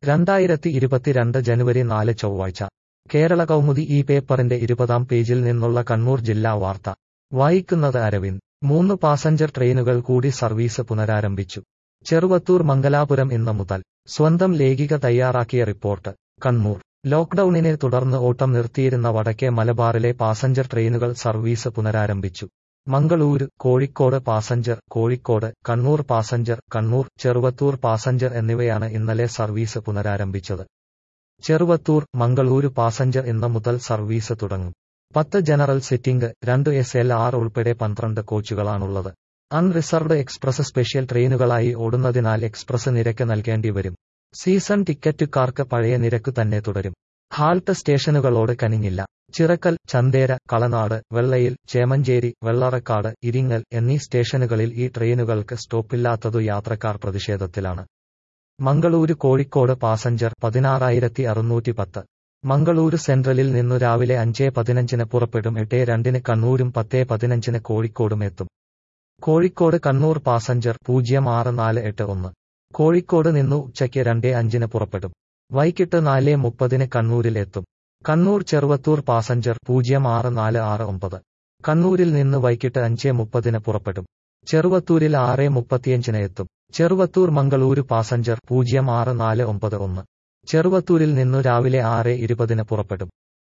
രണ്ടായിരത്തി ഇരുപത്തിരണ്ട് ജനുവരി നാല് ചൊവ്വാഴ്ച കേരള കൗമുദി ഈ പേപ്പറിന്റെ ഇരുപതാം പേജിൽ നിന്നുള്ള കണ്ണൂർ ജില്ലാ വാർത്ത വായിക്കുന്നത് അരവിന്ദ് മൂന്ന് പാസഞ്ചർ ട്രെയിനുകൾ കൂടി സർവീസ് പുനരാരംഭിച്ചു ചെറുവത്തൂർ മംഗലാപുരം ഇന്ന് മുതൽ സ്വന്തം ലേഖിക തയ്യാറാക്കിയ റിപ്പോർട്ട് കണ്ണൂർ ലോക്ഡൌണിനെ തുടർന്ന് ഓട്ടം നിർത്തിയിരുന്ന വടക്കേ മലബാറിലെ പാസഞ്ചർ ട്രെയിനുകൾ സർവീസ് പുനരാരംഭിച്ചു Mangaluru Kozhikode passenger Kozhikode Kannur passenger Kannur Cheruvathur passenger എന്നിവയാണ് ഇന്നലെ സർവീസ് പുനരാരംഭിച്ചത് ചെറുവത്തൂർ മംഗളൂരു പാസഞ്ചർ ഇന്ന് മുതൽ സർവീസ് തുടങ്ങും പത്ത് ജനറൽ സിറ്റിംഗ് രണ്ട് എസ് എൽ ആർ ഉൾപ്പെടെ പന്ത്രണ്ട് കോച്ചുകളാണുള്ളത് അൺറിസർവ്ഡ് എക്സ്പ്രസ് സ്പെഷ്യൽ ട്രെയിനുകളായി ഓടുന്നതിനാൽ എക്സ്പ്രസ് നിരക്ക് നൽകേണ്ടി വരും സീസൺ ടിക്കറ്റുകാർക്ക് പഴയ നിരക്ക് തന്നെ തുടരും ഹാൾട്ട് സ്റ്റേഷനുകളോട് കനിഞ്ഞില്ല ചിറക്കൽ ചന്തേര കളനാട് വെള്ളയിൽ ചേമഞ്ചേരി വെള്ളറക്കാട് ഇരിങ്ങൽ എന്നീ സ്റ്റേഷനുകളിൽ ഈ ട്രെയിനുകൾക്ക് സ്റ്റോപ്പില്ലാത്തതു യാത്രക്കാർ പ്രതിഷേധത്തിലാണ് മംഗളൂരു കോഴിക്കോട് പാസഞ്ചർ പതിനാറായിരത്തി അറുന്നൂറ്റി പത്ത് മംഗളൂരു സെൻട്രലിൽ നിന്നു രാവിലെ അഞ്ചേ പതിനഞ്ചിന് പുറപ്പെടും എട്ടേ രണ്ടിന് കണ്ണൂരും പത്തേ പതിനഞ്ചിന് കോഴിക്കോടും എത്തും കോഴിക്കോട് കണ്ണൂർ പാസഞ്ചർ പൂജ്യം ആറ് നാല് എട്ട് ഒന്ന് കോഴിക്കോട് നിന്നു ഉച്ചയ്ക്ക് രണ്ടേ അഞ്ചിന് പുറപ്പെടും വൈകിട്ട് നാല് മുപ്പതിന് കണ്ണൂരിൽ എത്തും കണ്ണൂർ ചെറുവത്തൂർ പാസഞ്ചർ പൂജ്യം ആറ് നാല് ആറ് ഒമ്പത് കണ്ണൂരിൽ നിന്ന് വൈകിട്ട് അഞ്ചേ മുപ്പതിന് പുറപ്പെടും ചെറുവത്തൂരിൽ ആറ് മുപ്പത്തിയഞ്ചിന് എത്തും ചെറുവത്തൂർ മംഗളൂരു പാസഞ്ചർ പൂജ്യം ആറ് നാല് ഒമ്പത് ഒന്ന് ചെറുവത്തൂരിൽ നിന്നു രാവിലെ ആറ് ഇരുപതിന് പുറപ്പെടും